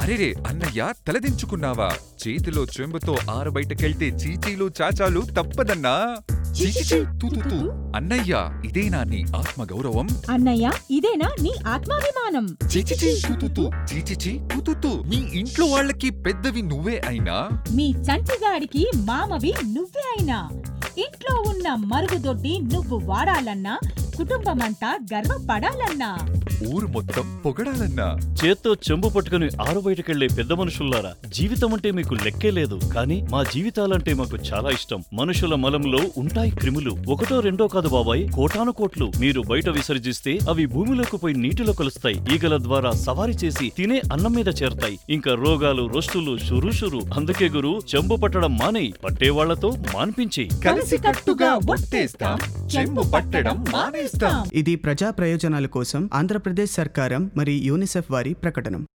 అరేరే అన్నయ్య తలదించుకున్నావా చేతిలో చెంబుతో ఆరు బయటకెళ్తే చీచీలు చాచాలు తప్పదన్నా చీచీచీ, తూ, తూ, తూ. అన్నయ్య ఇదేనా నీ ఆత్మగౌరవం అన్నయ్య ఇదేనా నీ ఆత్మాభిమానం చీచిచి తుతుతు చీచిచి తుతుతు మీ ఇంట్లో వాళ్ళకి పెద్దవి నువ్వే అయినా మీ చంటిగాడికి మామవి నువ్వే అయినా ఇంట్లో ఉన్న మరుగుదొడ్డి నువ్వు వాడాలన్నా కుటుంబమంతా గర్వపడాలన్నా ఊరు మొత్తం పొగడాలన్నా చేత్తో చెంబు పట్టుకుని ఆరు బయటకెళ్లే పెద్ద మనుషుల్లారా జీవితం అంటే మీకు లెక్కే లేదు కానీ మా జీవితాలంటే మాకు చాలా ఇష్టం మనుషుల మలంలో ఉంటాయి క్రిములు ఒకటో రెండో కాదు బాబాయ్ కోటాను కోట్లు మీరు బయట విసర్జిస్తే అవి భూమిలోకి పోయి నీటిలో కలుస్తాయి ఈగల ద్వారా సవారీ చేసి తినే అన్నం మీద చేరతాయి ఇంకా రోగాలు రొస్టులు షురుషురు అందుకే గురు చెంబు పట్టడం మానేయి పట్టేవాళ్లతో మాన్పించి కలిసికట్టుగా ఒట్టేస్తాం చెంబు పట్టడం మానేస్తాం ఇది ప్రజా ప్రయోజనాల కోసం ఆంధ్రప్రదేశ్ సర్కారం మరియు యూనిసెఫ్ వారి ప్రకటన